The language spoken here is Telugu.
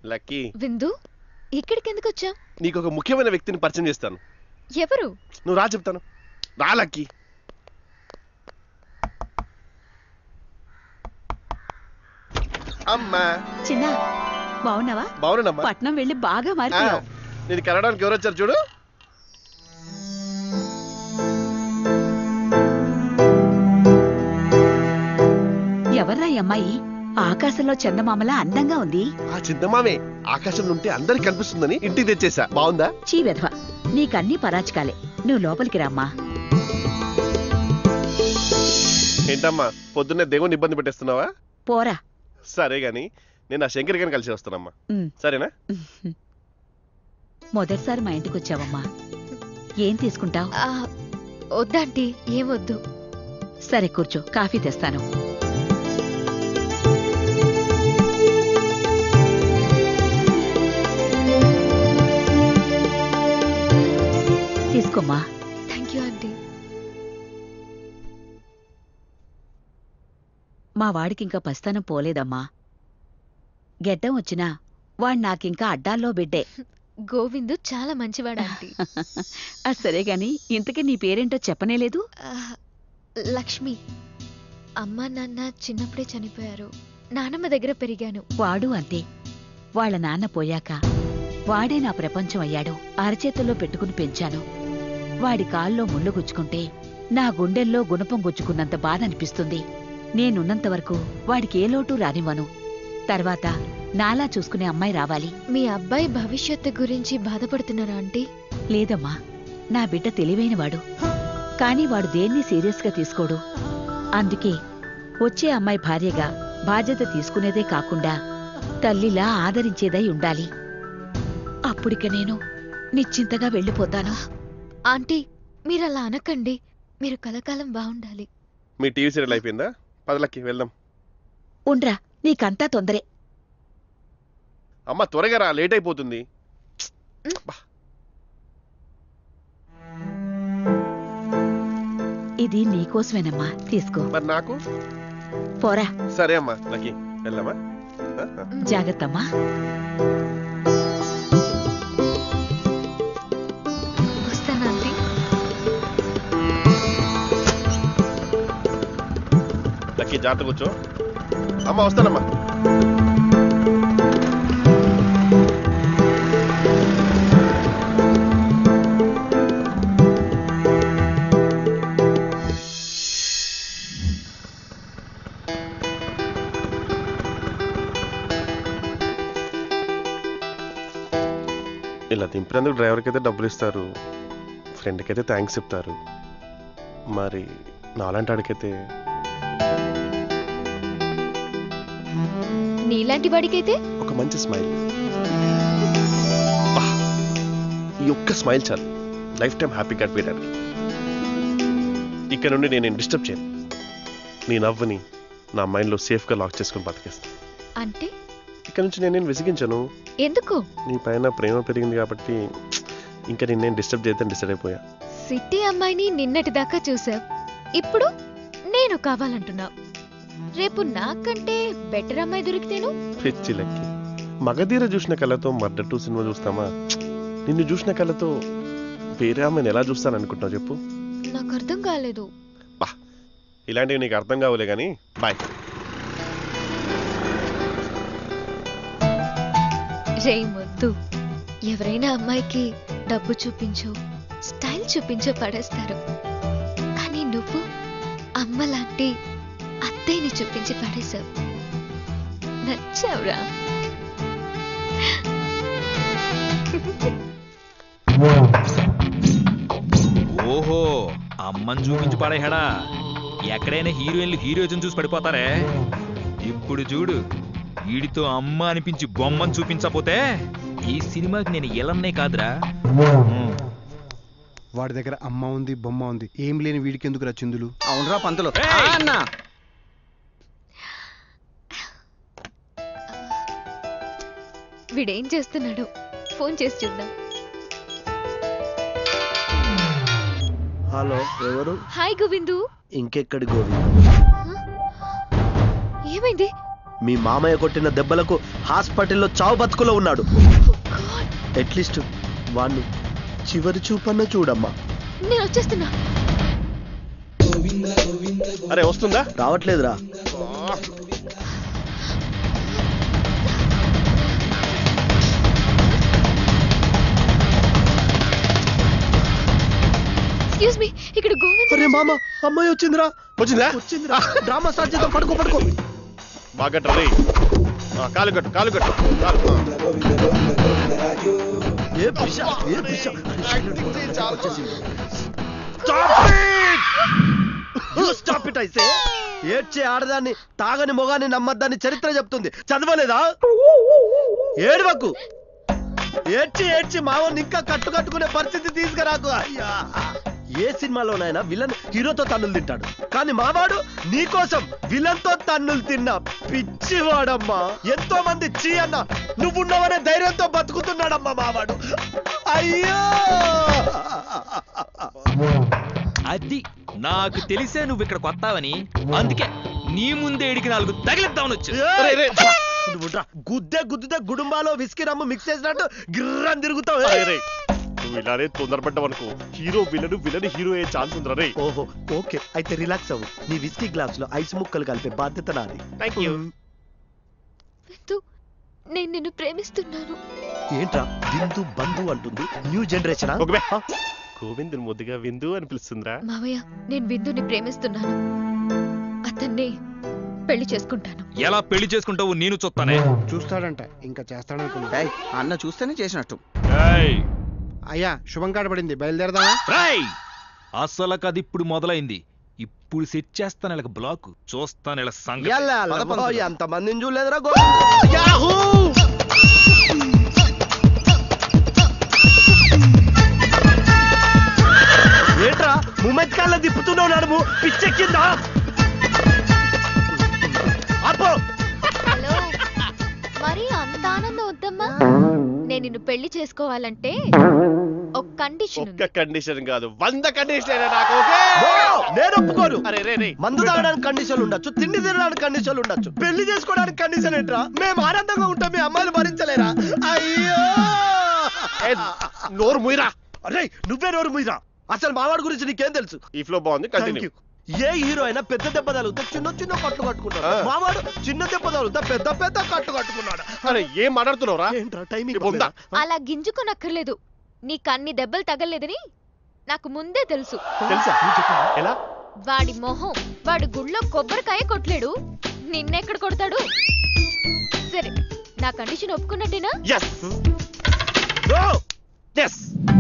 లక్కీ విందు ఇక్కడికి ఎందుకు వచ్చా నీకు ఒక ముఖ్యమైన వ్యక్తిని పరిచయం చేస్తాను ఎవరు నువ్వు రా చెప్తాను రా లక్కీ అమ్మా చిన్న బాగున్నావా బాగున్నానమ్మా పట్నం వెళ్ళి బాగా ఆ, మారిపోయావు నేను కలవడానికి ఎవరు వచ్చారు చూడు ఎవర్రా ఈ అమ్మాయి ఆకాశంలో చందమామలా అందంగా ఉంది ఆ చింతమామే ఆకాశం నుండి అందరికి కనిపిస్తుందని ఇంటికి తెచ్చేసా బాగుందా చీ వెధవ నీకన్నీ పరాచికాలే నువ్వు లోపలికి రామ్మా ఏంటమ్మా పొద్దున్నే దేవుని ఇబ్బంది పెట్టేస్తున్నావా పోరా సరే గాని నేను ఆ శంకర్ గారిని కలిసి వస్తానమ్మా ఉమ్. సరేనా మొదటిసారి మా ఇంటికి వచ్చావమ్మా ఏం తీసుకుంటావు ఆ, వద్దాంటీ ఏమొద్దు సరే కూర్చో కాఫీ తెస్తాను తీసుకోమ్మా థ్యాంక్ యూ ఆంటీ మా వాడికింకా పస్తానం పోలేదమ్మా గెడ్డం వచ్చినా వాడు నాకింకా అడ్డాల్లో బిడ్డే గోవిందు చాలా మంచివాడు ఆంటీ ఆ సరే గాని ఇంతకీ నీ పేరేంటో చెప్పనేలేదు ఆ, లక్ష్మి అమ్మ నాన్న చిన్నప్పుడే చనిపోయారు నానమ్మ దగ్గర పెరిగాను వాడు అంతే వాళ్ళ నాన్న పోయాక వాడే నా ప్రపంచం అయ్యాడు అరచేతుల్లో పెట్టుకుని పెంచాను వాడి కాల్లో ముళ్ళు గుచ్చుకుంటే నా గుండెల్లో గుణపం గుచ్చుకున్నంత బాధ అనిపిస్తుంది నేనున్నంత వరకు వాడికి ఏ లోటు రానివ్వను తర్వాత నాలా చూసుకునే అమ్మాయి రావాలి మీ అబ్బాయి భవిష్యత్తు గురించి బాధపడుతున్నారా ఆంటీ లేదమ్మా నా బిడ్డ తెలివైనవాడు కాని వాడు దేన్ని సీరియస్గా తీసుకోడు అందుకే వచ్చే అమ్మాయి భార్యగా బాధ్యత తీసుకునేదే కాకుండా తల్లిలా ఆదరించేదై ఉండాలి అప్పుడిక నేను నిశ్చింతగా వెళ్ళిపోతాను ఆంటీ మీరు అలా అనకండి మీరు కలకాలం బాగుండాలి మీ టీవీ సీరియల్ అయిపోయిందా పదలకి వెళ్దాం ఉండ్రా నీకంతా తొందరే అమ్మ త్వరగా రా లేట్ అయిపోతుంది ఇది నీకోసమేనమ్మా తీసుకో మరి నాకు పోరా సరే అమ్మా లక్కీ వెళ్దామా ఆ, ఆ. జాగ్రత్తమ్మా వస్తాను ఆంటీ లక్కీ జాగ్రత్త కూర్చో అమ్మ వస్తానమ్మా ఇలా దింపినందుకు డ్రైవర్కి అయితే డబ్బులు ఇస్తారు ఫ్రెండ్కి అయితే థ్యాంక్స్ చెప్తారు మరి నాలాంటి వాడికైతే నీలాంటి వాడికైతే ఒక మంచి స్మైల్ బా! ఈ ఒక్క స్మైల్ చాలు లైఫ్ టైం హ్యాపీ గడిపేయడానికి ఇక్కడ నుండి నేను డిస్టర్బ్ చేయను నీ నవ్వుని నా మైండ్లో సేఫ్గా లాక్ చేసుకుని బతికేస్తాను అంటే ఇక్కడ నుంచి నేను నేను విసిగించను ఎందుకు నీ పైన ప్రేమ పెరిగింది కాబట్టి ఇంకా నిన్నేం డిస్టర్బ్ చేద్దాం డిసైడ్ అయిపోయా సిటీ అమ్మాయిని నిన్నటి దాకా చూసావు ఇప్పుడు నేను కావాలంటున్నావు రేపు నాకంటే బెటర్ అమ్మాయి దొరికితేను పిచ్చి లెక్కి మగధీర చూసిన కళ్ళతో మర్డర్ టూ సినిమా చూస్తామా నిన్ను చూసిన కళ్ళతో వేరే ఆమెను ఎలా చూస్తాను అనుకుంటున్నావు చెప్పు నాకు అర్థం కాలేదు ఇలాంటివి నీకు అర్థం కావులే కానీ బాయ్ రే మొద్దు ఎవరైనా అమ్మాయికి డబ్బు చూపించో స్టైల్ చూపించో పడేస్తారు కానీ నువ్వు అమ్మ లాంటి అత్తయ్యని చూపించి పడేశావు నచ్చావురా ఓహో అమ్మని చూపించి పడేహాడా ఎక్కడైనా హీరోయిన్లు హీరోయిజం చూసి పడిపోతారే ఇప్పుడు చూడు వీడితో అమ్మ అనిపించి బొమ్మని చూపించకపోతే ఈ సినిమాకి నేను ఎలన్నే కాదురా ఉమ్. వాడి దగ్గర అమ్మ ఉంది బొమ్మ ఉంది ఏం లేని వీడికి ఎందుకు చిందులు అవునరా పంతులు ఏయ్! ఆ అన్న వీడేం చేస్తున్నాడు ఫోన్ చేసి చూద్దాం హలో ఎవరు హాయ్ గోవిందు ఇంకెక్కడి గోవి ఏమైంది మీ మామయ్య కొట్టిన దెబ్బలకు హాస్పిటల్లో చావు బతుకులో ఉన్నాడు అట్లీస్ట్ వాణ్ణి చివరి చూపన్న చూడమ్మా నేను వచ్చేస్తున్నా అరే వస్తుందా రావట్లేదురా ఎక్స్క్యూజ్ మీ ఇక్కడ గోవింద్ అరే మామ అమ్మాయి వచ్చిందిరా వచ్చిందా వచ్చిందిరా డ్రామా స్టార్ట్ చేద్దాం పడుకో పడుకో బాగా రే కాలు కట్టు కాలు కట్టు కాలు ఏ పిష ఏ పిష స్టాప్ ఇట్ అయితే ఏడ్చే ఆడదాన్ని తాగని మొగాన్ని నమ్మద్దని చరిత్ర చెప్తుంది చదవలేదా ఏడవకు ఏడ్చి ఏడ్చి మావని ఇంకా కట్టు కట్టుకునే పరిస్థితి తీసుకురాకు అయ్యా ఏ సినిమాలోనైనా విలన్ హీరోతో తన్నులు తింటాడు కానీ మావాడు నీకోసం విలన్ తో తన్నులు తిన్నా పిచ్చివాడమ్మా ఎంతో మంది చీ అన్న నువ్వున్నావనే ధైర్యంతో బతుకుతున్నాడమ్మా మావాడు అయ్యో అది నాకు తెలిసే నువ్వు ఇక్కడ కొత్తావని అందుకే నీ ముందే ఇడికి నాలుగు తగిలిద్దామని వచ్చు ఏయ్! నువ్వు రా. గుద్దే గుద్దుతే గుడుంబాలో విస్కీ రమ్ము మిక్స్ చేసినట్టు గిర్రని తిరుగుతావు అరే రే నువ్వు ఇలానే తొందరపడ్డావనుకో హీరో విలను విలని హీరో అయ్యే ఛాన్స్ ఉందిరా రే ఓహో ఓకే అయితే రిలాక్స్ అవ్వు నీ విస్కీ గ్లాస్ లో ఐస్ ముక్కలు కలిపే బాధ్యత నాది థ్యాంక్ యూ విందు నేను నిన్ను ప్రేమిస్తున్నాను ఏంట్రా బిందు బంధు అంటుంది న్యూ జనరేషన్ ఒక గోవిందుని ముద్దుగా విందు అని పిలుస్తుందిరా మావయ్య నేను విందుని ప్రేమిస్తున్నాను అతన్ని పెళ్లి చేసుకుంటాను ఎలా పెళ్లి చేసుకుంటావు నేను చూస్తానే చూస్తాడంట ఇంకా చేస్తాడనుకున్నా ఏయ్, అన్న చూస్తేనే చేసినట్టు ఏయ్, అయ్యా శుభం కాడ పడింది బయలుదేరదామా రేయ్! అసలు కది ఇప్పుడు మొదలైంది ఇప్పుడు సెట్ చేస్తాను ఇలా బ్లాక్ చూస్తాను ఇలా సంగతి ఎంత మందిని చూడలేదురా గోవింద్ యాహూ! ఏంట్రా ముమ్మెత్ కాళ్ళ తిప్పుతున్నావు నడుము పిచ్చెక్కిందా అప్పో హలో మరి అంత ఆనందం వద్దమ్మా నేను నిన్ను పెళ్లి చేసుకోవాలంటే ఒక కండిషన్ ఒక్క ఉంది కండిషన్ కాదు వంద కండిషన్ నాకు ఓకే నేను ఒప్పుకోను అరే రే రే మందు తాగడానికి కండిషన్లు ఉండొచ్చు తిండి తినడానికి కండిషన్లు ఉండొచ్చు పెళ్లి చేసుకోవడానికి కండిషన్ ఏంట్రా మేము ఆనందంగా ఉంటాం మీ అమ్మాయిలు భరించలేరా అయ్యో ఏ, నోరు ముయిరా అరే నువ్వే నోరు మీరా అసలు మావాడి గురించి నీకేం తెలుసు ఈ ఫ్లో బాగుంది Thank కంటిన్యూ you. ఏ హీరో అయినా పెద్ద దెబ్బ తగులుతా చిన్న చిన్న కట్లు కట్టుకుంటాడు ఆ. మావాడు చిన్న దెబ్బ తగులుతా పెద్ద పెద్ద కట్టు కట్టుకున్నాడు అరే ఏం మాట్లాడుతున్నావురా ఏంట్రా టైమింగ్ ఇప్పుడు ఉందా? అలా గింజుకోనక్కర్లేదు నీకు అన్ని దెబ్బలు తగలేదని నాకు ముందే తెలుసు తెలుసా ఎలా వాడి మొహం వాడి గుళ్ళో కొబ్బరికాయ కొట్టలేడు నిన్నెక్కడ కొడతాడు సరే నా కండిషన్ ఒప్పుకున్నట్టేనా ఎస్ బ్రో ఎస్